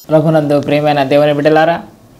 రఘునందు ప్రియమైన దేవుని బిడ్డలారా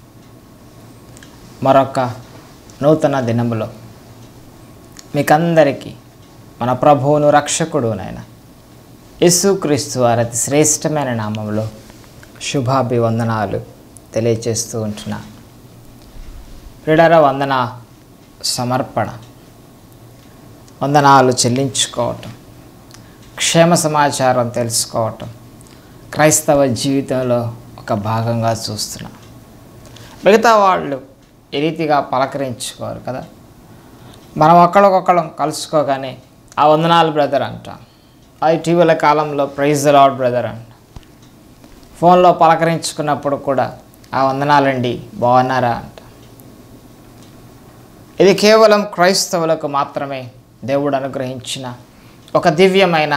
మరొక నూతన దినములో మీకందరికీ మన ప్రభువును రక్షకుడు నాయన యేసుక్రీస్తు వారి అతి శ్రేష్టమైన నామంలో శుభాభివందనాలు తెలియచేస్తూ ఉంటున్నా ప్రిడర వందన సమర్పణ వందనాలు చెల్లించుకోవటం క్షేమ సమాచారం తెలుసుకోవటం క్రైస్తవ జీవితంలో ఒక భాగంగా చూస్తున్నాం మిగతా వాళ్ళు ఈ రీతిగా పలకరించుకోరు కదా మనం ఒకళ్ళకొకళ్ళం కలుసుకోగానే ఆ వందనాలు బ్రదర్ అంటాం ఆ ఇటీవల కాలంలో ప్రైజ్ లాడ్ బ్రదర్ అంటాం ఫోన్లో పలకరించుకున్నప్పుడు కూడా ఆ వందనాలండి బాగున్నారా అంట ఇది కేవలం క్రైస్తవులకు మాత్రమే దేవుడు అనుగ్రహించిన ఒక దివ్యమైన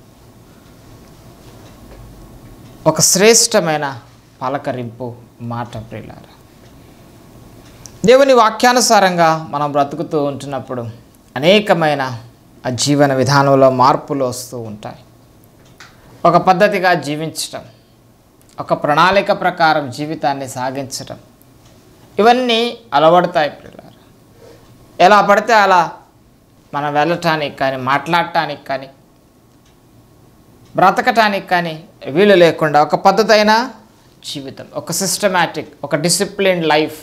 ఒక శ్రేష్టమైన పలకరింపు మాట ప్రియులారా దేవుని వాక్యానుసారంగా మనం బ్రతుకుతూ ఉంటున్నప్పుడు అనేకమైన ఆ జీవన విధానంలో మార్పులు వస్తూ ఉంటాయి ఒక పద్ధతిగా జీవించటం ఒక ప్రణాళిక ప్రకారం జీవితాన్ని సాగించటం ఇవన్నీ అలవడతాయి పిల్లలు ఎలా పడితే అలా మనం వెళ్ళటానికి కానీ మాట్లాడటానికి కానీ బ్రతకటానికి కానీ వీలు లేకుండా ఒక పద్ధతి అయిన జీవితం ఒక సిస్టమాటిక్ ఒక డిసిప్లిన్ లైఫ్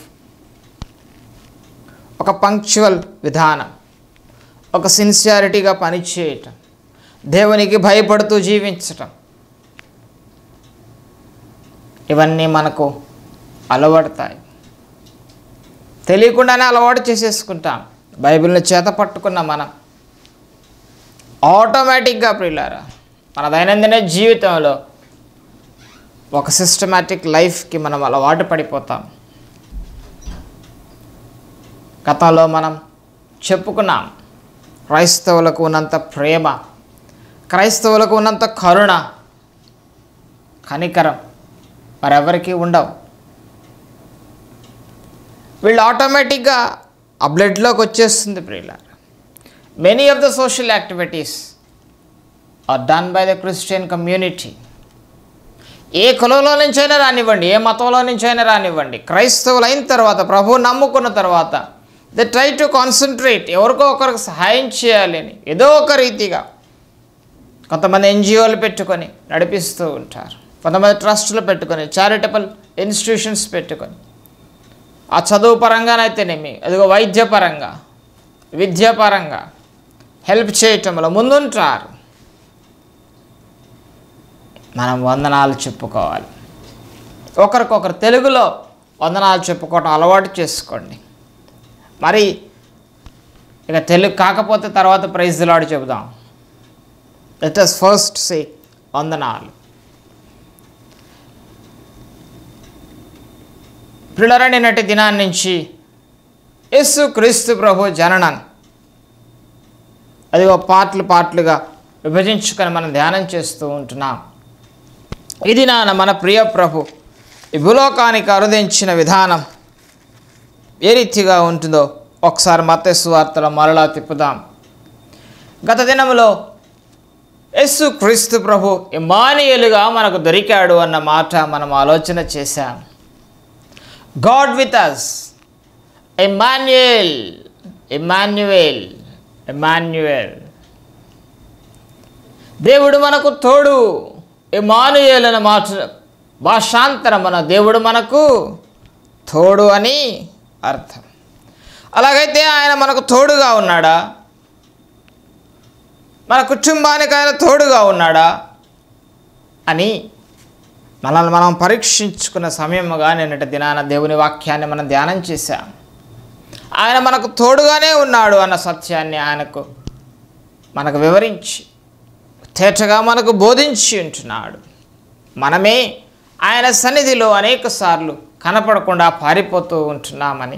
ఒక పంక్చువల్ విధానం ఒక సిన్సియారిటీగా పనిచేయటం దేవునికి భయపడుతూ జీవించటం ఇవన్నీ మనకు అలవడతాయి తెలియకుండానే అలవాటు చేసేసుకుంటాం బైబిల్ని చేత పట్టుకున్న మనం ఆటోమేటిక్గా ప్రియులారా మన దైనందిన జీవితంలో ఒక సిస్టమాటిక్ లైఫ్కి మనం అలవాటు పడిపోతాం గతంలో మనం చెప్పుకున్నాం క్రైస్తవులకు ఉన్నంత ప్రేమ క్రైస్తవులకు ఉన్నంత కరుణ కనికరం మరెవరికీ ఉండవు వీళ్ళు ఆటోమేటిక్గా ఆ బ్లడ్లోకి వచ్చేస్తుంది ప్రియుల many of the social activities are done by the Christian community ఏ కులంలో నుంచైనా రానివ్వండి ఏ మతంలో నుంచైనా రానివ్వండి క్రైస్తవులు అయిన తర్వాత ప్రభువు నమ్ముకున్న తర్వాత ద ట్రై టు కాన్సన్ట్రేట్ ఎవరికో ఒకరికి సహాయం చేయాలి అని ఏదో ఒక రీతిగా కొంతమంది ఎన్జిఓలు పెట్టుకొని నడిపిస్తూ ఉంటారు కొంతమంది ట్రస్టులు పెట్టుకొని చారిటబుల్ ఇన్స్టిట్యూషన్స్ పెట్టుకొని ఆ చదువు పరంగానైతేనేమి అదిగో వైద్యపరంగా విద్యాపరంగా హెల్ప్ చేయటంలో ముందుంటారు మనం వందనాలు చెప్పుకోవాలి ఒకరికొకరు తెలుగులో వందనాలు చెప్పుకోవటం అలవాటు చేసుకోండి మరి ఇక తెలుగు కాకపోతే తర్వాత ప్రైజ్ లాడు చెబుదాం లెట్ అస్ ఫస్ట్ సే వందనాలు పిల్లరని నటి దినాన్ని నుంచి యేసు క్రీస్తు ప్రభు జననం అది ఒక పాటలు పాటలుగా విభజించుకొని మనం ధ్యానం చేస్తూ ఉంటున్నాం ఇది నాన్న మన ప్రియ ప్రభు ఈ భూలోకానికి అరుదించిన విధానం ఏ రీతిగా ఉంటుందో ఒకసారి మతస్సు వార్తలో మరలా తిప్పుదాం గత దినంలో యేసు క్రీస్తు ప్రభు ఇమానియలుగా మనకు దొరికాడు అన్న మాట మనం ఆలోచన చేశాం God with us Emmanuel Emmanuel Emmanuel దేవుడు మనకు తోడు ఎమానుయేల్ అనే మాట భాషాంతరం మన దేవుడు మనకు తోడు అని అర్థం అలాగైతే ఆయన మనకు తోడుగా ఉన్నాడా మన కుటుంబానికి ఆయన తోడుగా ఉన్నాడా అని మనల్ని మనం పరీక్షించుకున్న సమయముగా నిన్నటి దినాన దేవుని వాక్యాన్ని మనం ధ్యానం చేశాం ఆయన మనకు తోడుగానే ఉన్నాడు అన్న సత్యాన్ని ఆయనకు మనకు వివరించి తేటగా మనకు బోధించి ఉంటున్నాడు మనమే ఆయన సన్నిధిలో అనేక సార్లు కనపడకుండా పారిపోతూ ఉంటున్నామని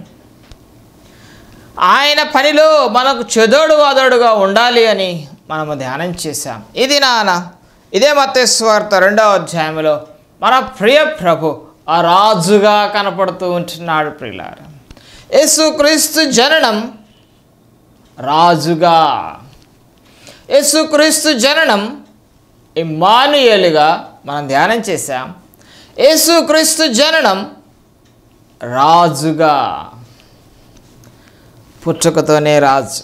ఆయన పనిలో మనకు చెదోడు వాదోడుగా ఉండాలి అని మనము ధ్యానం చేశాం ఇది నాన్న ఇదే మతేశ్వార్త రెండవ అధ్యాయంలో మన ప్రియ ప్రభు ఆ రాజుగా కనపడుతూ ఉంటున్నాడు ప్రియులార యేసుక్రీస్తు జననం రాజుగా యేసుక్రీస్తు జననం ఇమ్మానుయేలుగా మనం ధ్యానం చేశాం యేసుక్రీస్తు జననం రాజుగా పుట్టుకతోనే రాజు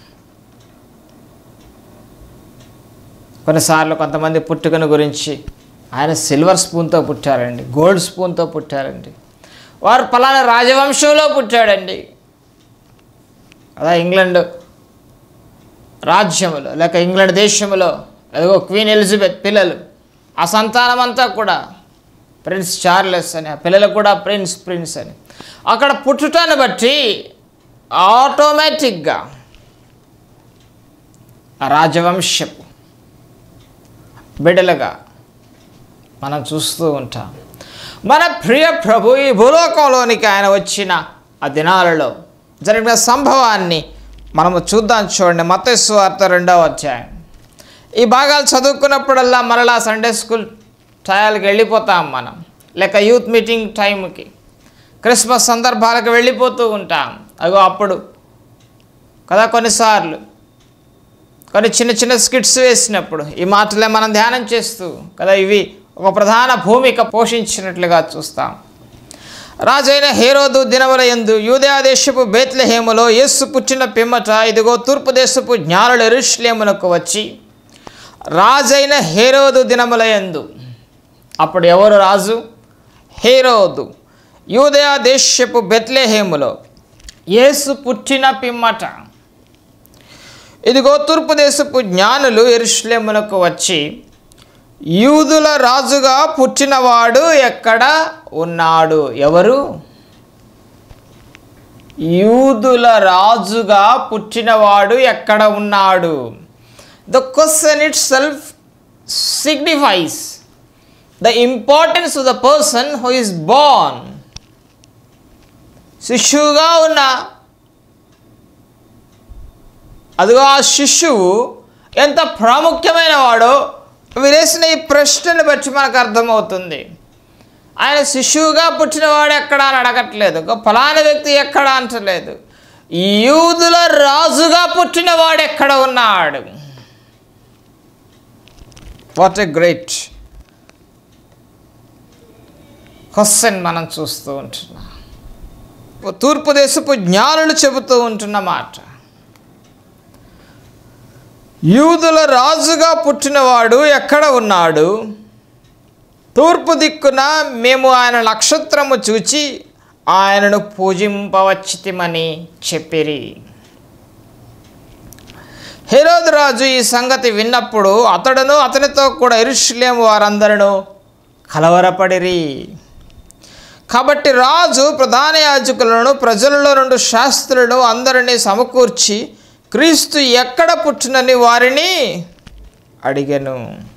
కొన్నిసార్లు కొంతమంది పుట్టుకను గురించి ఆయన సిల్వర్ స్పూన్తో పుట్టారండి గోల్డ్ స్పూన్తో పుట్టారండి వారు పలానా రాజవంశంలో పుట్టాడండి అదా ఇంగ్లాండ్ రాజ్యములో లేక ఇంగ్లాండ్ దేశంలో అదిగో క్వీన్ ఎలిజబెత్ పిల్లలు ఆ సంతానం అంతా కూడా ప్రిన్స్ చార్లెస్ అని ఆ పిల్లలు కూడా ప్రిన్స్ ప్రిన్స్ అని అక్కడ పుట్టుటాన్ని బట్టి ఆటోమేటిక్గా ఆ రాజవంశపు బిడ్డలుగా మనం చూస్తూ ఉంటాం మన ప్రియ ప్రభు ఈ భూలోకంలోనికి ఆయన వచ్చిన ఆ దినాలలో జరిగిన సంభవాన్ని మనము చూద్దాం చూడండి మతస్సు వార్త రెండవ అధ్యాయం ఈ భాగాలు చదువుకున్నప్పుడల్లా మరలా సండే స్కూల్ టయాలకి వెళ్ళిపోతాం మనం లేక యూత్ మీటింగ్ టైంకి క్రిస్మస్ సందర్భాలకు వెళ్ళిపోతూ ఉంటాం అగో అప్పుడు కదా కొన్నిసార్లు కొన్ని చిన్న చిన్న స్కిట్స్ వేసినప్పుడు ఈ మాటలే మనం ధ్యానం చేస్తూ కదా ఇవి ఒక ప్రధాన భూమిక పోషించినట్లుగా చూస్తాం రాజైన హేరోదు దినముల యందు యూదయా దేశపు బేత్లహేములో యేసు పుట్టిన పిమ్మట ఇదిగో తూర్పు దేశపు జ్ఞానులు ఎరుష్లేమునకు వచ్చి రాజైన హేరోదు దినముల యందు అప్పుడు ఎవరు రాజు హేరోదు యూదయా దేశపు బెత్లెహేములో యేసు పుట్టిన పిమ్మట ఇదిగో తూర్పు దేశపు జ్ఞానులు ఎరుష్లేమునకు వచ్చి యూదుల రాజుగా పుట్టినవాడు ఎక్కడ ఉన్నాడు ఎవరు యూదుల రాజుగా పుట్టినవాడు ఎక్కడ ఉన్నాడు the question itself signifies the importance of the person who is born శిశువుగా ఉన్న అదిగో ఆ శిశువు ఎంత ప్రాముఖ్యమైన వాడో వీరేసిన ఈ ప్రశ్నను బట్టి మనకు అర్థమవుతుంది ఆయన శిశువుగా పుట్టినవాడు ఎక్కడ అని అడగట్లేదు ఒక ఫలానా వ్యక్తి ఎక్కడ అంటలేదు యూదుల రాజుగా పుట్టినవాడు ఎక్కడ ఉన్నాడు వాట్ ఎ గ్రేట్ క్వశ్చన్ మనం చూస్తూ ఉంటున్నాం తూర్పు దేశపు జ్ఞానులు చెబుతూ ఉంటున్న మాట యూదుల రాజుగా పుట్టినవాడు ఎక్కడ ఉన్నాడు తూర్పు దిక్కున మేము ఆయన నక్షత్రము చూచి ఆయనను పూజింపవచ్చితిమని చెప్పిరి హెరోద్ రాజు ఈ సంగతి విన్నప్పుడు అతడును అతనితో కూడా ఇరుషులేము వారందరూ కలవరపడిరి కాబట్టి రాజు ప్రధాన యాజకులను ప్రజలలో నుండి శాస్త్రులను అందరినీ సమకూర్చి క్రీస్తు ఎక్కడ పుట్టినని వారిని అడిగాను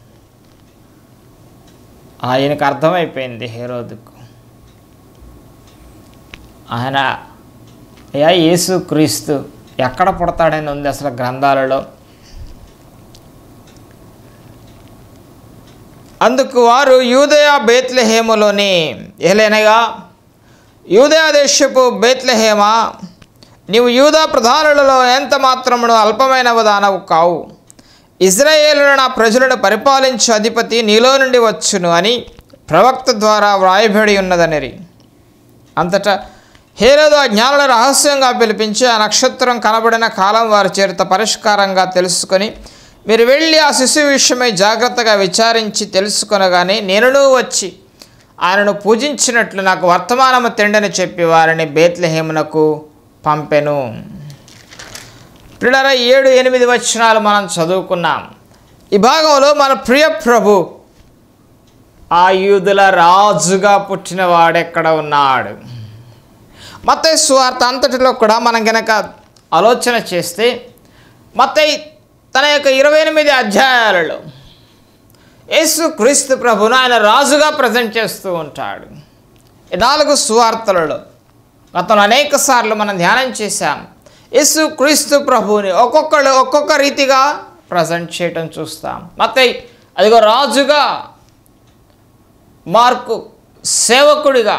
ఆయనకు అర్థమైపోయింది హేరోదుకు ఆయన అయ్యా యేసు క్రీస్తు ఎక్కడ పుడతాడని ఉంది అసలు గ్రంథాలలో అందుకు వారు యూదయ బేత్లహేములోని ఏలైనగా యూదయ దేశపు బేత్లహేమ నీవు యూదా ప్రధానులలో ఎంత మాత్రమును అల్పమైన దానవు కావు ఇజ్రాయేలును నా ప్రజలను పరిపాలించే అధిపతి నీలో నుండి వచ్చును అని ప్రవక్త ద్వారా వ్రాయబడి ఉన్నదనిరి అంతటా హేరోదు ఆ జ్ఞానుల రహస్యంగా పిలిపించి ఆ నక్షత్రం కనబడిన కాలం వారి చేరిత పరిష్కారంగా తెలుసుకొని మీరు వెళ్ళి ఆ శిశువు విషయమై జాగ్రత్తగా విచారించి తెలుసుకొనగానే నేనును వచ్చి ఆయనను పూజించినట్లు నాకు వర్తమానము తెండని చెప్పి వారిని బేత్లహేమునకు పంపెను పిల్లల ఏడు ఎనిమిది వచనాలు మనం చదువుకున్నాం ఈ భాగంలో మన ప్రియ ప్రభు ఆ యూదుల రాజుగా పుట్టిన వాడెక్కడ ఉన్నాడు మత్తయి సువార్త అంతటిలో కూడా మనం గనక ఆలోచన చేస్తే మత్తయి తన యొక్క ఇరవై ఎనిమిది అధ్యాయాలలో యేసు క్రీస్తు ప్రభును ఆయన రాజుగా ప్రజెంట్ చేస్తూ ఉంటాడు ఈ నాలుగు సువార్తలలో గతంలో అనేక సార్లు మనం ధ్యానం చేశాం యేసు క్రీస్తు ప్రభువుని ఒక్కొక్కడు ఒక్కొక్క రీతిగా ప్రజెంట్ చేయటం చూస్తాం మత్తయి అదిగో రాజుగా మార్కు సేవకుడిగా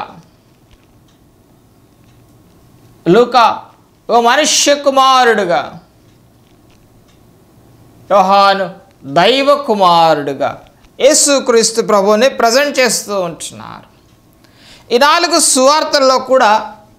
లూక ఓ మనుష్య కుమారుడుగా యోహాను దైవ కుమారుడుగా యేసుక్రీస్తు ప్రభువుని ప్రజెంట్ చేస్తూ ఉంటున్నారు ఈ నాలుగు సువార్తల్లో కూడా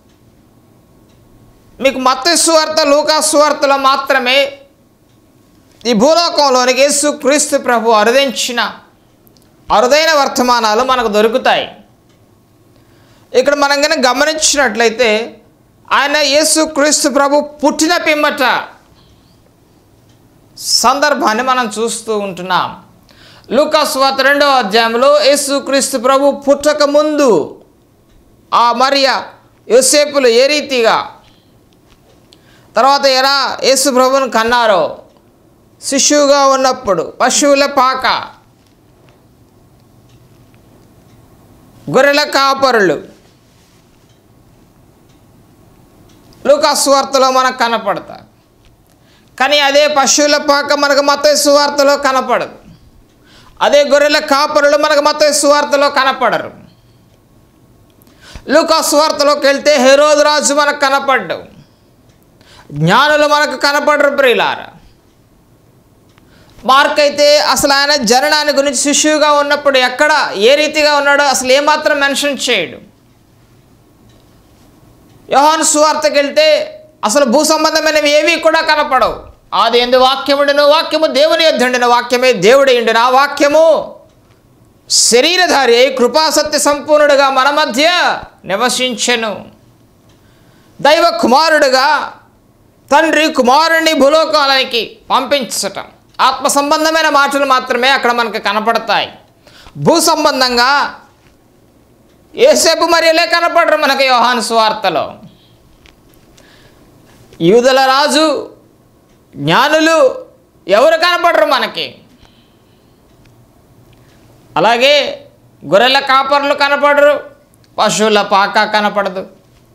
మీకు మత్త సువార్త లూకా సువార్తలో మాత్రమే ఈ భూలోకంలోనికి యేసు క్రీస్తు ప్రభు అరుదించిన అరుదైన వర్తమానాలు మనకు దొరుకుతాయి ఇక్కడ మనం కనుక గమనించినట్లయితే ఆయన యేసు క్రీస్తు ప్రభు పుట్టిన పిమ్మట సందర్భాన్ని మనం చూస్తూ ఉంటున్నాం లూకాస్ వార్త రెండవ అధ్యాయంలో యేసు క్రీస్తు ప్రభు పుట్టక ముందు ఆ మరియ యోసేపులు ఏ రీతిగా తర్వాత ఎలా యేసు ప్రభువును కన్నారో శిశువుగా ఉన్నప్పుడు పశువుల పాక గొర్రెల కాపరులు లూకాస్ వార్తలో మనకు కనపడతారు కానీ అదే పశువుల పాక మనకు మత సువార్తలో కనపడదు అదే గొర్రెల కాపరులు మనకు మత సువార్తలో కనపడరు లూకాస్ వార్తలోకి వెళ్తే హెరోదు రాజు మనకు కనపడ్డు జ్ఞానులు మనకు కనపడరు ప్రియులారా మార్క్ అయితే అసలు ఆయన జననాన్ని గురించి శిశువుగా ఉన్నప్పుడు ఎక్కడ ఏ రీతిగా ఉన్నాడో అసలు ఏమాత్రం మెన్షన్ చేయడు యోహాను సువార్తకి వెళ్తే అసలు భూ సంబంధమైనవి ఏవి కూడా కనపడవు ఆది ఎందు వాక్యముండును వాక్యము దేవుని ఎద్దుండిన వాక్యమే దేవుడి ఉండిన ఆ వాక్యము శరీరధారి అయి కృపాసత్య సంపూర్ణుడుగా మన మధ్య నివసించెను దైవ కుమారుడుగా తండ్రి కుమారుణ్ణి భూలోకాలనికి పంపించటం ఆత్మ సంబంధమైన మాటలు మాత్రమే అక్కడ మనకు కనపడతాయి భూ సంబంధంగా ఏసేపు మరియలే కనపడరు మనకు యోహాను సువార్తలో యూదుల రాజు జ్ఞానులు ఎవరు కనపడరు మనకి అలాగే గొర్రెల కాపర్లు కనపడరు పశువుల పాక కనపడదు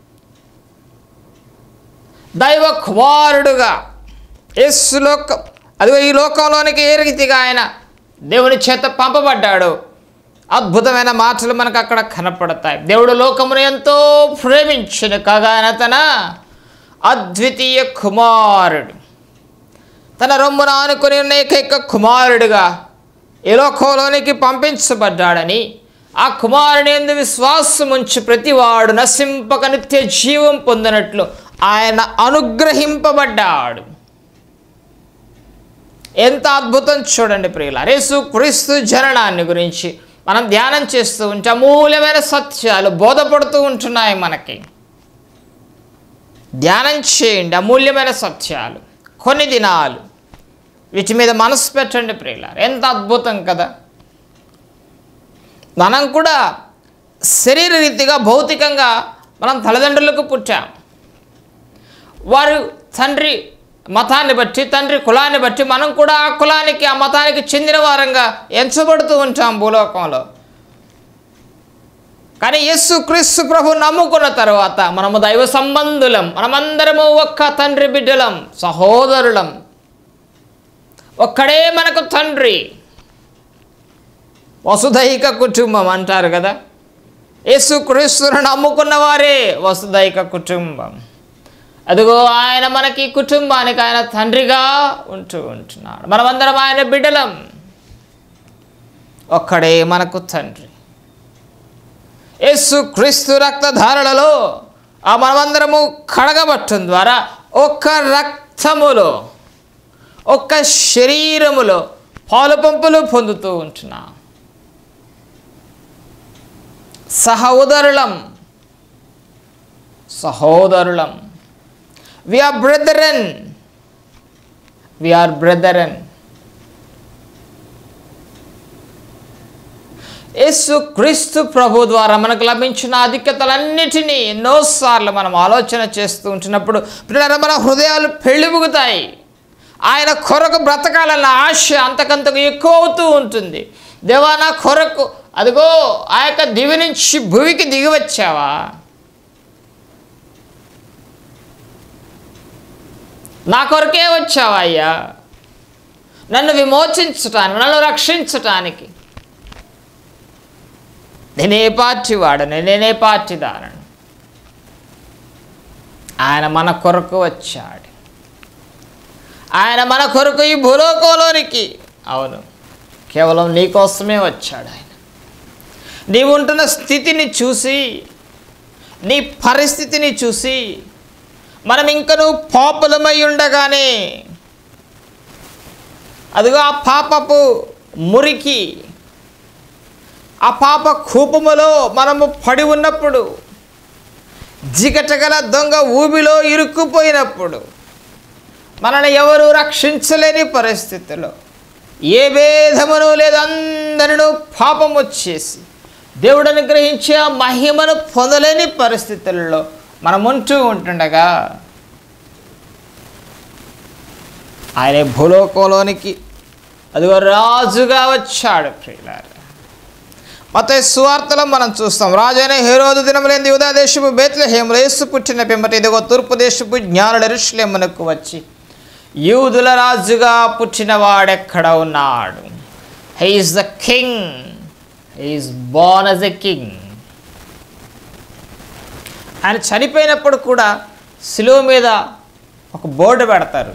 దైవ కుమారుడుగా యేసు లోక అదిగో ఈ లోకంలోనికి ఏ రీతిగా ఆయన దేవుని చేత పంపబడ్డాడు అద్భుతమైన మాటలు మనకు అక్కడ కనపడతాయి దేవుడు లోకమును ఎంతో ప్రేమించను కాగా ఆయన తన అద్వితీయ కుమారుడు తన రొమ్మున ఆనుకుని ఉన్న ఏకైక కుమారుడుగా ఈ లోకంలోనికి పంపించబడ్డాడని ఆ కుమారుని ఎందు విశ్వాసం ఉంచి ప్రతివాడు నశింపక నిత్య జీవం పొందినట్లు ఆయన అనుగ్రహింపబడ్డాడు ఎంత అద్భుతం చూడండి ప్రియుల యేసు క్రీస్తు జననాన్ని గురించి మనం ధ్యానం చేస్తూ ఉంటే అమూల్యమైన సత్యాలు బోధపడుతూ ఉంటున్నాయి మనకి ధ్యానం చేయండి అమూల్యమైన సత్యాలు కొన్ని దినాలు వీటి మీద మనసు పెట్టండి ప్రియుల ఎంత అద్భుతం కదా మనం కూడా శరీర రీతిగా భౌతికంగా మనం తల్లిదండ్రులకు పుట్టాం వారు తండ్రి మతాన్ని బట్టి తండ్రి కులాన్ని బట్టి మనం కూడా ఆ కులానికి ఆ మతానికి చెందిన వారంగా ఎంచబడుతూ ఉంటాం భూలోకంలో కానీ యేసు క్రీస్తు ప్రభు నమ్ముకున్న తర్వాత మనము దైవ సంబంధులం మనమందరము ఒక్క తండ్రి బిడ్డలం సహోదరులం ఒక్కడే మనకు తండ్రి వసుదైక కుటుంబం అంటారు కదా యేసు క్రీస్తును నమ్ముకున్న వారే వసుదైక కుటుంబం అదిగో ఆయన మనకి కుటుంబానికి ఆయన తండ్రిగా ఉంటూ ఉంటున్నాడు మనమందరం ఆయన బిడ్డలం ఒక్కడే మనకు తండ్రి యేసు క్రీస్తు రక్తధారలలో ఆ మనమందరము కడగబట్టం ద్వారా ఒక్క రక్తములో ఒక్క శరీరములో పాలు పంపులు పొందుతూ ఉంటున్నాం సహోదరులం సహోదరులం we are brethren we are brethren యేసు క్రీస్తు ప్రభు ద్వారా మనకు లభించిన అధిక్యతలన్నిటినీ ఎన్నోసార్లు మనం ఆలోచన చేస్తూ ఉంటున్నప్పుడు పిల్లల మన హృదయాలు పెళ్ళిబుగుతాయి ఆయన కొరకు బ్రతకాలన్న ఆశ అంతకంతకు ఎక్కువ అవుతూ ఉంటుంది దేవా నా కొరకు అదిగో ఆ యొక్క దివి నుంచి భూమికి దిగి వచ్చావా నా కొరకే వచ్చావా అయ్యా నన్ను విమోచించటానికి నన్ను రక్షించటానికి నేనే పార్టీ వాడను నేనే పార్టీ దానను ఆయన మన కొరకు వచ్చాడు ఆయన మన కొరకు ఈ భూలోకంలోనికి అవును కేవలం నీ కోసమే వచ్చాడు ఆయన నీవు ఉంటున్న స్థితిని చూసి నీ పరిస్థితిని చూసి మనం ఇంకను పాపులమై ఉండగానే అదిగో ఆ పాపపు మురికి ఆ పాప కూపములో మనము పడి ఉన్నప్పుడు జిగటగల దొంగ ఊబిలో ఇరుక్కుపోయినప్పుడు మనల్ని ఎవరు రక్షించలేని పరిస్థితిలో ఏ భేదమును లేదు అందరినూ పాపం వచ్చేసి దేవుడు అనుగ్రహించే ఆ మహిమను పొందలేని పరిస్థితుల్లో మనం ఉంటూ ఉంటుండగా ఆయన భూలోకంలోనికి అదిగో రాజుగా వచ్చాడు ప్రియులారా మత సువార్తలో మనం చూస్తాం రాజైన హేరోదు దినములేంది యూదా దేశపు బేత్లహేములు యేసు పుట్టిన పిమ్మట ఇదిగో తూర్పు దేశపు జ్ఞానుడు ఎరుషులేమునకు వచ్చి యూదుల రాజుగా పుట్టిన వాడెక్కడ ఉన్నాడు he is the king he is born as a king ఆయన చనిపోయినప్పుడు కూడా శిలువ మీద ఒక బోర్డు పెడతారు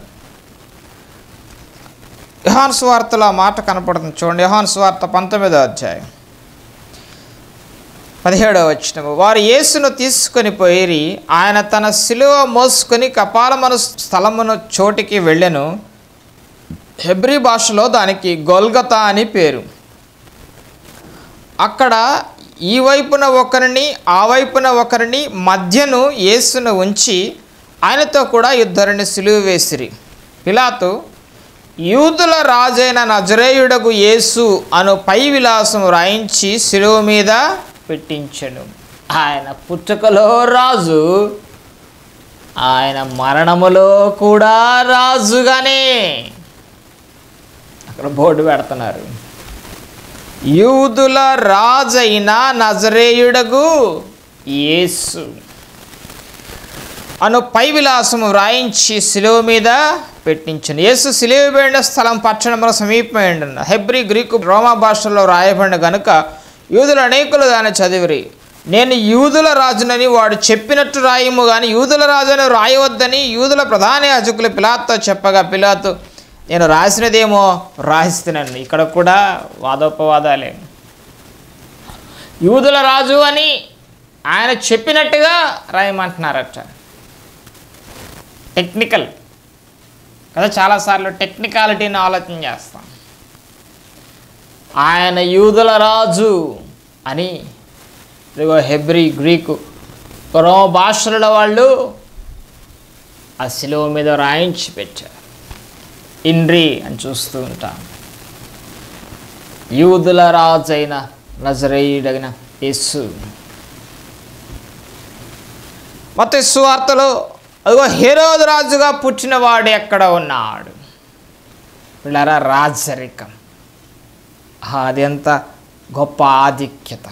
యోహాన్ సువార్తలో ఆ మాట కనపడుతుంది చూడండి యోహాన్ సువార్త పంతొమ్మిదో అధ్యాయం పదిహేడవ వచ్చినము వారు యేసును తీసుకొని పోయి ఆయన తన శిలువ మోసుకొని కపాలమను స్థలమును చోటికి వెళ్ళెను హెబ్రీ భాషలో దానికి గొల్గతా అని పేరు అక్కడ ఈ వైపున ఒకరిని ఆ వైపున ఒకరిని మధ్యను యేసును ఉంచి ఆయనతో కూడా ఇద్దరిని సిలువ వేసిరి పిలాతు యూదుల రాజైన నజరేయుడగు యేసు అను పై విలాసం రాయించి శిలువ మీద పెట్టించెను ఆయన పుట్టుకలో రాజు ఆయన మరణములో కూడా రాజుగానే అక్కడ బోర్డు పెడుతున్నారు యూదుల రాజైన నజరేయుడగు యేసు అను పై విలాసము వ్రాయించి శిలువ మీద పెట్టించను యేసు శిలువ వేడిన స్థలం పట్టణంలో సమీపమైండు హెబ్రి గ్రీకు రోమా భాషలో రాయబడిన గనుక యూదులు అనేకులు దాన్ని చదివిరి నేను యూదుల రాజునని వాడు చెప్పినట్టు రాయము కానీ యూదుల రాజుని రాయవద్దని యూదుల ప్రధాన యాజకులు పిలాత్తో చెప్పగా పిలాతు నేను రాసినదేమో రాసిస్తున్నాను ఇక్కడ కూడా వాదోపవాదాలే యూదుల రాజు అని ఆయన చెప్పినట్టుగా రాయమంటున్నారట టెక్నికల్ కదా చాలాసార్లు టెక్నికాలిటీని ఆలోచన చేస్తాం ఆయన యూదుల రాజు అని ఇదిగో హెబ్రి గ్రీకు రోమ భాషల వాళ్ళు ఆ శిలువ మీద రాయించి పెట్టారు ఇండ్రి అని చూస్తూ ఉంటాం యూదుల రాజైన నజరేయుడైన యేసు మత సువార్తలో అదిగో హేరోదు రాజుగా పుట్టినవాడు ఎక్కడ ఉన్నాడు వీళ్ళరా రాజరికం అది ఎంత గొప్ప ఆధిక్యత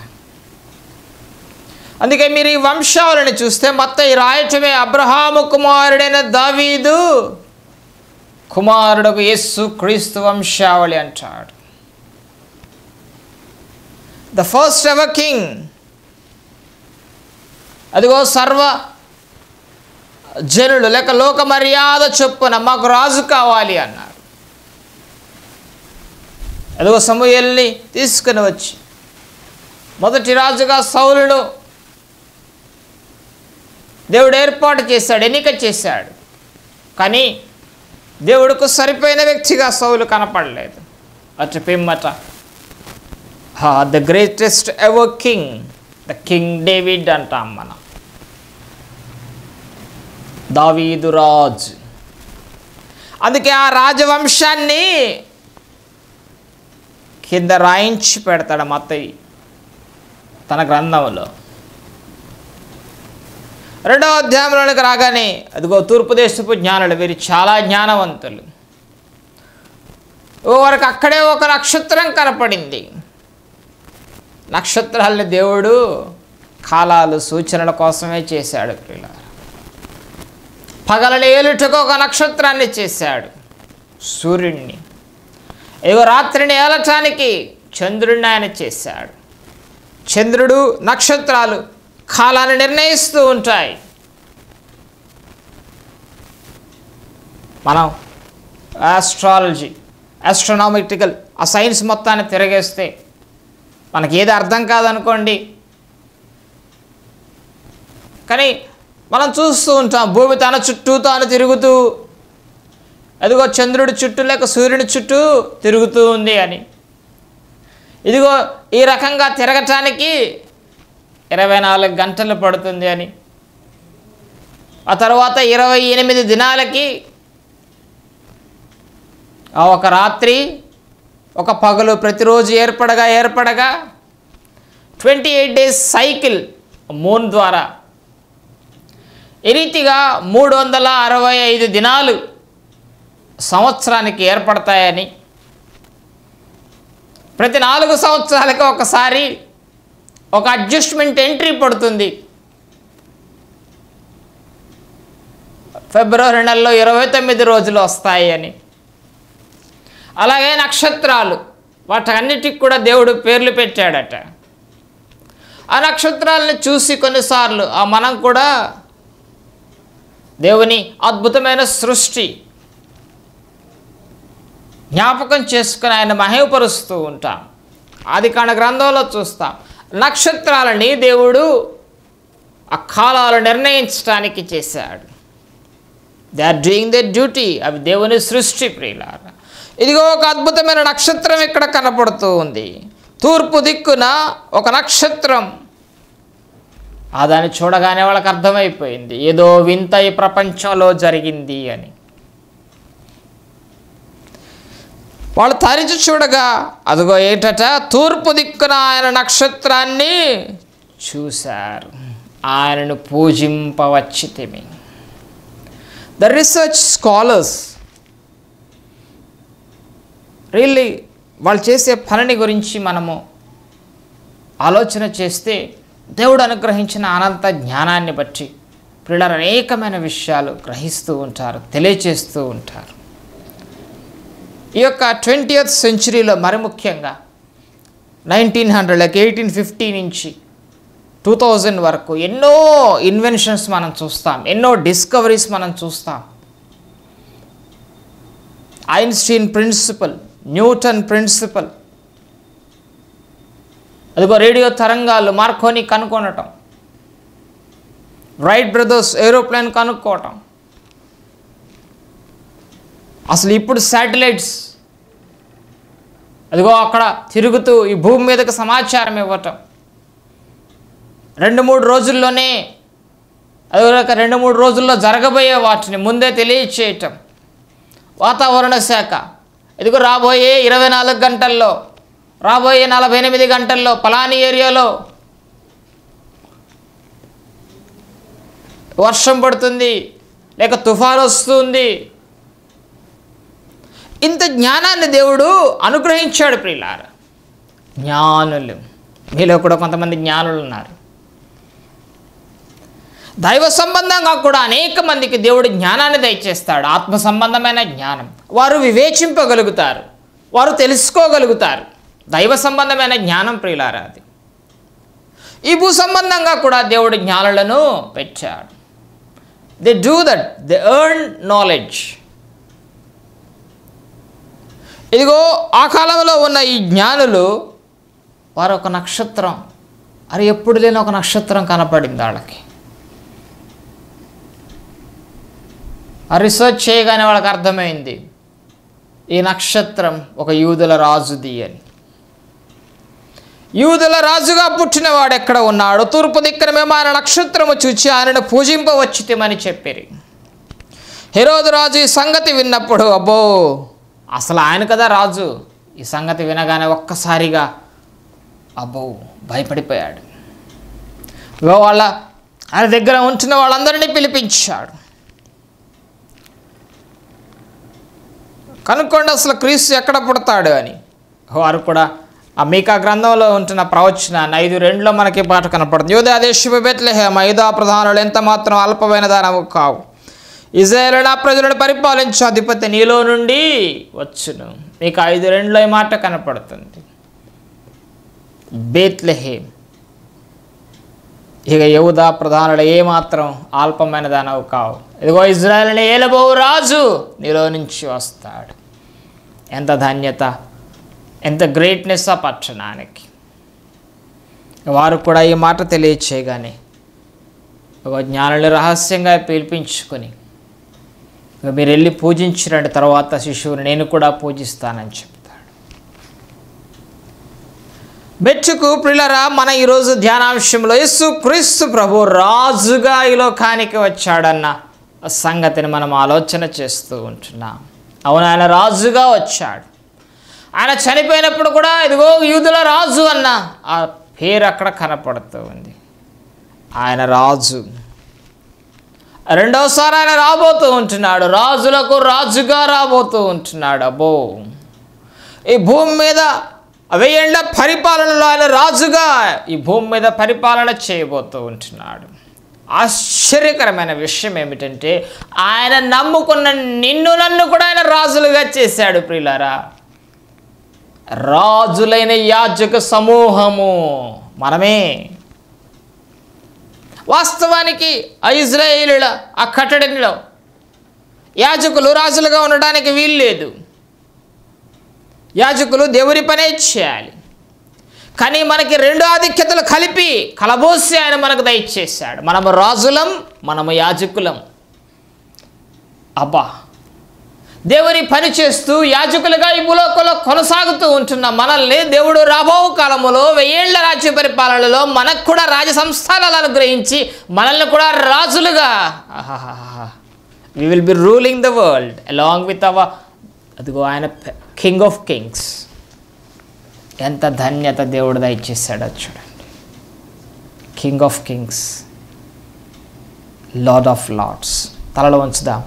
అందుకే మీరు ఈ వంశావళిని చూస్తే మొత్తం ఈ రాయటమే అబ్రహాము కుమారుడైన దావీదు కుమారుడుకు యేసు క్రీస్తు వంశావళి అంటాడు ద ఫస్ట్ ఎవర్ కింగ్ అదిగో సర్వ జనులు లేక లోక మర్యాద చొప్పున మాకు రాజు కావాలి అన్నారు అదిగో సమూహల్ని తీసుకుని వచ్చి మొదటి రాజుగా సౌలును దేవుడు ఏర్పాటు చేశాడు ఎన్నిక చేశాడు కానీ దేవుడికి సరిపోయిన వ్యక్తిగా సౌలు కనపడలేదు అటు పిమ్మట the greatest ever king the king David అంటాం మనం దావీదు రాజు అందుకే ఆ రాజవంశాన్ని కింద రాయించి పెడతాడు మత్తయి తన గ్రంథంలో రెండవ అధ్యాయంలోనికి రాగానే అదిగో తూర్పు దేశపు జ్ఞానులు వీరు చాలా జ్ఞానవంతులు ఓ వారికి అక్కడే ఒక నక్షత్రం కనపడింది నక్షత్రాలని దేవుడు కాలాలు సూచనల కోసమే చేశాడు ప్రియుల పగలని ఏలుటకు ఒక నక్షత్రాన్ని చేశాడు సూర్యుడిని ఇగో రాత్రిని ఏలటానికి చంద్రుడిని ఆయన చేశాడు చంద్రుడు నక్షత్రాలు కాలాన్ని నిర్ణయిస్తూ ఉంటాయి మనం ఆస్ట్రాలజీ ఆస్ట్రోనామిటికల్ ఆ సైన్స్ మొత్తాన్ని తిరగేస్తే మనకి ఏది అర్థం కాదనుకోండి కానీ మనం చూస్తూ ఉంటాం భూమి తన చుట్టూ తాను తిరుగుతూ అదిగో చంద్రుడి చుట్టూ లేక సూర్యుడి చుట్టూ తిరుగుతూ ఉంది అని ఇదిగో ఈ రకంగా తిరగటానికి ఇరవై నాలుగు గంటలు పడుతుంది అని ఆ తర్వాత ఇరవై ఎనిమిది దినాలకి ఆ ఒక రాత్రి ఒక పగలు ప్రతిరోజు ఏర్పడగా ఏర్పడగా twenty eight days cycle moon ద్వారా ఈ రీతిగా మూడు వందల అరవై ఐదు దినాలు సంవత్సరానికి ఏర్పడతాయని ప్రతి నాలుగు సంవత్సరాలకి ఒకసారి ఒక అడ్జస్ట్మెంట్ ఎంట్రీ పడుతుంది ఫిబ్రవరి నెలలో ఇరవై తొమ్మిది రోజులు వస్తాయి అని అలాగే నక్షత్రాలు వాటన్నిటికి కూడా దేవుడు పేర్లు పెట్టాడట ఆ నక్షత్రాలను చూసి కొన్నిసార్లు ఆ మనం కూడా దేవుని అద్భుతమైన సృష్టి జ్ఞాపకం చేసుకుని ఆయన మహిమపరుస్తూ ఉంటాం ఆది కాండ గ్రంథంలో చూస్తాం నక్షత్రాలని దేవుడు ఆ కాలాలు నిర్ణయించడానికి చేశాడు they are doing the duty అవి దేవుని సృష్టి ప్రియులార ఇదిగో ఒక అద్భుతమైన నక్షత్రం ఇక్కడ కనపడుతూ ఉంది తూర్పు దిక్కున ఒక నక్షత్రం ఆ దాన్ని చూడగానే వాళ్ళకి అర్థమైపోయింది ఏదో వింత ఈ ప్రపంచంలో జరిగింది అని వాళ్ళు తరిచి చూడగా అదిగో ఏటట తూర్పు దిక్కున ఆయన నక్షత్రాన్ని చూశారు ఆయనను పూజింపవచ్చితిమి ద రీసెర్చ్ స్కాలర్స్ రియల్లీ వాళ్ళు చేసే పనిని గురించి మనము ఆలోచన చేస్తే దేవుడు అనుగ్రహించిన అనంత జ్ఞానాన్ని బట్టి పిల్లలు అనేకమైన విషయాలు గ్రహిస్తూ ఉంటారు తెలియచేస్తూ ఉంటారు ఈ యొక్క ట్వంటీయత్ సెంచురీలో మరి ముఖ్యంగా nineteen hundred like eighteen fifty నుంచి టూ థౌజండ్ వరకు ఎన్నో ఇన్వెన్షన్స్ మనం చూస్తాం ఎన్నో డిస్కవరీస్ మనం చూస్తాం ఐన్స్టీన్ ప్రిన్సిపల్ న్యూటన్ ప్రిన్సిపల్ అదిగో రేడియో తరంగాలు మార్కోని కనుక్కొనటం రైట్ బ్రదర్స్ ఏరోప్లేన్ కనుక్కోవటం అసలు ఇప్పుడు శాటిలైట్స్ అదిగో అక్కడ తిరుగుతూ ఈ భూమి మీదకి సమాచారం ఇవ్వటం రెండు మూడు రోజుల్లోనే అదిగో ఒక రెండు మూడు రోజుల్లో జరగబోయే వాటిని ముందే తెలియచేయటం వాతావరణ శాఖ ఇదిగో రాబోయే ఇరవై నాలుగు గంటల్లో రాబోయే నలభై ఎనిమిది గంటల్లో పలాని ఏరియాలో వర్షం పడుతుంది లేక తుఫాను వస్తుంది ఇంత జ్ఞానాన్ని దేవుడు అనుగ్రహించాడు ప్రియులార జ్ఞానులు మీలో కూడా కొంతమంది జ్ఞానులు ఉన్నారు దైవ సంబంధంగా కూడా అనేక మందికి దేవుడు జ్ఞానాన్ని దయచేస్తాడు ఆత్మ సంబంధమైన జ్ఞానం వారు వివేచింపగలుగుతారు వారు తెలుసుకోగలుగుతారు దైవ సంబంధమైన జ్ఞానం ప్రియులారా అది ఈ భూ సంబంధంగా కూడా దేవుడు జ్ఞానులను పెట్టాడు they do that they earn knowledge ఇదిగో ఆ కాలంలో ఉన్న ఈ జ్ఞానులు వారు ఒక నక్షత్రం అది ఎప్పుడు లేని ఒక నక్షత్రం కనపడింది వాళ్ళకి ఆ రీసెర్చ్ చేయగానే వాళ్ళకి అర్థమైంది ఈ నక్షత్రం ఒక యూదుల రాజుది అని యూదుల రాజుగా పుట్టినవాడు ఎక్కడ ఉన్నాడు తూర్పు దిక్కున మేము ఆయన నక్షత్రము చూచి ఆయనను పూజింపవచ్చితమని చెప్పిరి హెరోదు రాజు ఈ సంగతి విన్నప్పుడు అబ్బో అసలు ఆయన కదా రాజు ఈ సంగతి వినగానే ఒక్కసారిగా అబ్బో భయపడిపోయాడు ఇగో వాళ్ళ ఆయన దగ్గర ఉంటున్న వాళ్ళందరినీ పిలిపించాడు కనుక్కోండి అసలు క్రీస్తు ఎక్కడ పుడతాడు అని వారు కూడా ఆ మీకా గ్రంథంలో ఉంటున్న ప్రవచన ఐదు రెండులో మనకి పాట కనపడుతుంది యోధా దేశపు బెత్లెహేమ ఐదా ప్రధానులు ఎంత మాత్రం అల్పమైన దానవు కావు ఇజ్రాయేల్ నా ప్రజలను పరిపాలించు అధిపతి నీలో నుండి వచ్చును మీకు ఐదు రెండులో ఈ మాట కనపడుతుంది బేత్లెహేమ్ ఇక యహూదా ప్రధానులు ఏమాత్రం అల్పమైన దానవు కావు ఇదిగో ఇజ్రాయల్ని ఏలబోవు రాజు నీలో నుంచి వస్తాడు ఎంత ధన్యత ఎంత గ్రేట్నెస్ ఆ పట్టణానికి వారు కూడా ఈ మాట తెలియచేయగానే ఒక జ్ఞానులు రహస్యంగా పిలిపించుకొని ఇక మీరు వెళ్ళి పూజించిరండి తర్వాత శిశువుని నేను కూడా పూజిస్తానని చెప్తాడు మెచ్చుకు ప్రిలరా మన ఈరోజు ధ్యానాంశంలో యేసు క్రీస్తు ప్రభు రాజుగా ఈ లోకానికి వచ్చాడన్న సంగతిని మనం ఆలోచన చేస్తూ ఉంటున్నాం అవును ఆయన రాజుగా వచ్చాడు ఆయన చనిపోయినప్పుడు కూడా ఇదిగో యూదుల రాజు అన్న ఆ పేరు అక్కడ కనపడుతూ ఉంది ఆయన రాజు రెండోసారి ఆయన రాబోతూ ఉంటున్నాడు రాజులకు రాజుగా రాబోతూ ఉంటున్నాడు అబ్బో ఈ భూమి మీద వెయ్యేళ్ల పరిపాలనలో ఆయన రాజుగా ఈ భూమి మీద పరిపాలన చేయబోతూ ఉంటున్నాడు ఆశ్చర్యకరమైన విషయం ఏమిటంటే ఆయన నమ్ముకున్న నిన్ను నన్ను కూడా ఆయన రాజులుగా చేశాడు ప్రియులారా రాజులైన యాజక సమూహము మనమే వాస్తవానికి ఆ ఇజ్రాయేలుల ఆ కట్టడిలో యాజకులు రాజులుగా ఉండడానికి వీలు లేదు యాజకులు దేవుని పనే చేయాలి కానీ మనకి రెండు ఆధిక్యతలు కలిపి కలబోసి ఆయన మనకు దయచేశాడు మనము రాజులం మనము యాజకులం అబ్బా దేవుని పని చేస్తూ యాజకులుగా ఈ భూలోకంలో కొనసాగుతూ ఉంటున్న మనల్ని దేవుడు రాబో కాలములో వెయ్యేళ్ల రాజ్య పరిపాలనలో మనకు కూడా రాజ సంస్థానాలు అనుగ్రహించి మనల్ని కూడా రాజులుగా we will be ruling the world along with our అదిగో ఆయన కింగ్ ఆఫ్ కింగ్స్ ఎంత ధన్యత దేవుడు దయచేశాడో చూడండి king of kings lord of lords తలలో ఉంచుదాం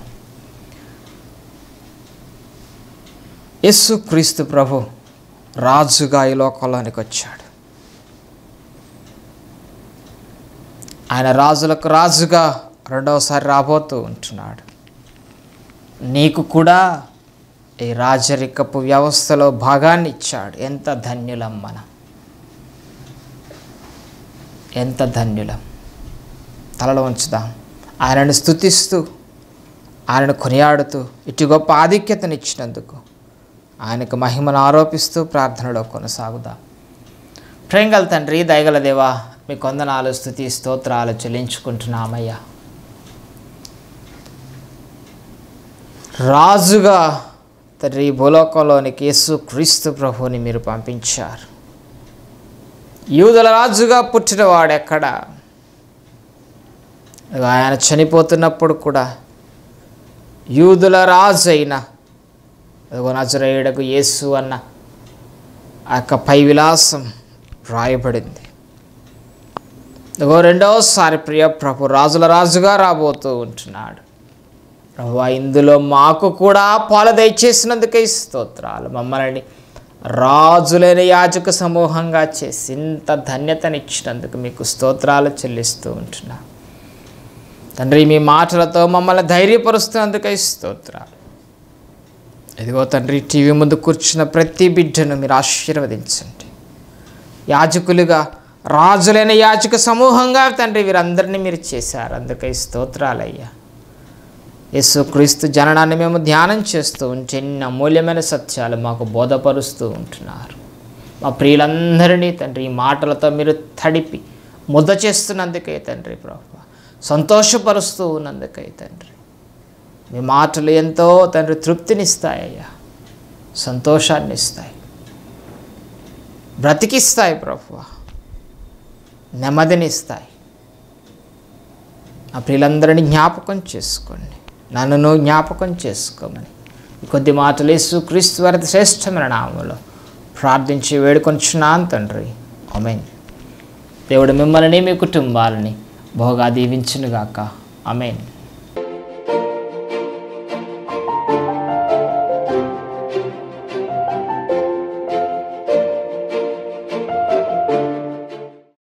యేసు క్రీస్తు ప్రభు రాజుగా ఈ లోకంలోనికి వచ్చాడు ఆయన రాజులకు రాజుగా రెండవసారి రాబోతూ ఉంటున్నాడు నీకు కూడా ఈ రాజరికపు వ్యవస్థలో భాగాన్ని ఇచ్చాడు ఎంత ధన్యులం మనం ఎంత ధన్యులం తలలో ఉంచుదాం ఆయనను స్థుతిస్తూ ఆయనను కొనియాడుతూ ఇటు గొప్ప ఆధిక్యతనిచ్చినందుకు ఆయనకు మహిమను ఆరోపిస్తూ ప్రార్థనలో కొనసాగుదాం ప్రేంగల తండ్రి దయగల దేవా మీ కొందనాలు స్థుతి స్తోత్రాలు చెల్లించుకుంటున్నామయ్యా రాజుగా తండ్రి ఈ భూలోకంలోనికి యేసు క్రీస్తు ప్రభుని మీరు పంపించారు యూదుల రాజుగా పుట్టినవాడు ఎక్కడ ఆయన చనిపోతున్నప్పుడు కూడా యూదుల రాజు అయిన అదిగో నజరేయుడకు యేసు అన్న ఆ యొక్క పై విలాసం రాయబడింది ఇదిగో రెండవసారి ప్రియ ప్రభు రాజుల రాజుగా రాబోతూ ఉంటున్నాడు ప్రభు ఇందులో మాకు కూడా పాలు దయచేసినందుకే స్తోత్రాలు మమ్మల్ని రాజులైన యాజక సమూహంగా చేసి ఇంత ధన్యతనిచ్చినందుకు మీకు స్తోత్రాలు చెల్లిస్తూ ఉంటున్నా తండ్రి మీ మాటలతో మమ్మల్ని ధైర్యపరుస్తున్నందుకై స్తోత్రాలు ఇదిగో తండ్రి టీవీ ముందు కూర్చున్న ప్రతి బిడ్డను మీరు ఆశీర్వదించండి యాజకులుగా రాజులైన యాజక సమూహంగా తండ్రి వీరందరినీ మీరు చేశారు అందుకై స్తోత్రాలయ్యా యేసుక్రీస్తు జననాన్ని మేము ధ్యానం చేస్తూ ఉంటే ఎన్ని అమూల్యమైన సత్యాలు మాకు బోధపరుస్తూ ఉంటున్నారు మా ప్రియులందరినీ తండ్రి ఈ మాటలతో మీరు తడిపి ముద్ద చేస్తున్నందుకే తండ్రి ప్రభు సంతోషపరుస్తూ ఉన్నందుకై తండ్రి మీ మాటలు ఎంతో తండ్రి తృప్తినిస్తాయ్యా సంతోషాన్ని ఇస్తాయి బ్రతికిస్తాయి ప్రభు నెమ్మదినిస్తాయి ఆ ప్రియులందరినీ జ్ఞాపకం చేసుకోండి నన్ను జ్ఞాపకం చేసుకోమని ఈ కొద్ది మాటలు యేసు క్రీస్తు వారి శ్రేష్టమైన నామంలో ప్రార్థించి వేడుకొంచున్నాను తండ్రి అమెన్ దేవుడు మిమ్మల్ని మీ కుటుంబాలని బహుగా దీవించునుగాక అమెన్